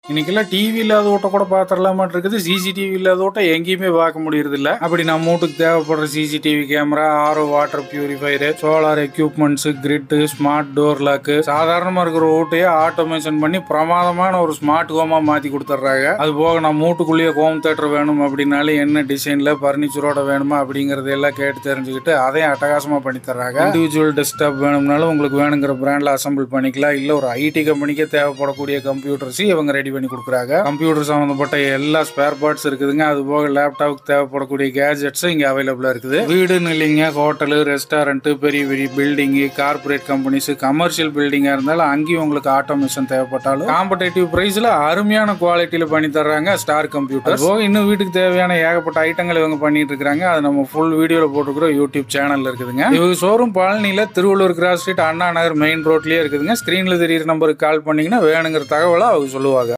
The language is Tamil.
இன்னைக்கெல்லாம் டிவி இல்லாத ஓட்ட கூட பாத்திரலாமாட்டு இருக்குது சிசிடிவி இல்லாத ஓட்ட எங்கேயுமே பார்க்க முடியறது இல்ல அப்படி நம்ம வீட்டுக்கு தேவைப்படுற CCTV camera RO water purifier solar equipments grid smart door lock சாதாரணமா இருக்கிற ஓட்டையே ஆட்டோமேஷன் பண்ணி பிரமாதமான ஒரு ஸ்மார்ட் ஹோமா மாத்தி கொடுத்துட்றாங்க அது போக நம்ம வீட்டுக்குள்ளேயே ஹோம் தேட்டர் வேணும் அப்படின்னாலே என்ன டிசைன்ல பர்னிச்சரோட வேணுமா அப்படிங்கறது எல்லாம் கேட்டு தெரிஞ்சுக்கிட்டு அதையும் அட்டகாசமா பண்ணி தர்றாங்க இண்டிவிஜுவல் டெஸ்க்டாப் வேணும்னாலும் உங்களுக்கு வேணுங்கிற பிராண்ட்ல அசம்பிள் பண்ணிக்கலாம் இல்ல ஒரு ஐடி கம்பெனிக்கே தேவைப்படக்கூடிய கம்ப்யூட்டர்ஸ் இவங்க ரெடி பண்ணி கொடுக்குறாங்க கம்ப்யூட்டர் சம்பந்தப்பட்ட எல்லா ஸ்பேர் பார்ட்ஸ் இருக்குதுங்க அது போக லேப்டாப்புக்கு தேவைப்படக்கூடிய கேஜெட்ஸ் இங்க அவைலபிளா இருக்குது வீடுன்னு இல்லைங்க ஹோட்டலு ரெஸ்டாரண்ட் பெரிய பெரிய பில்டிங் கார்பரேட் கம்பெனிஸ் கமர்ஷியல் பில்டிங்கா இருந்தாலும் அங்கேயும் உங்களுக்கு ஆட்டோமேஷன் தேவைப்பட்டாலும் காம்படேட்டிவ் பிரைஸ்ல அருமையான குவாலிட்டியில பண்ணி தர்றாங்க ஸ்டார் கம்ப்யூட்டர் போக இன்னும் வீட்டுக்கு தேவையான ஏகப்பட்ட ஐட்டங்கள் இவங்க பண்ணிட்டு இருக்காங்க அது நம்ம ஃபுல் வீடியோல போட்டுக்கிறோம் யூடியூப் சேனல்ல இருக்குதுங்க இவங்க ஷோரூம் பழனியில Thiruvallur cross street Anna Nagar main ரோட்லயே இருக்குதுங்க ஸ்கிரீன்ல தெரியுற நம்பருக்கு கால் பண்ணீங்கன்னா வேணுங்கிற தகவலை அவங்க சொல்லுவாங்க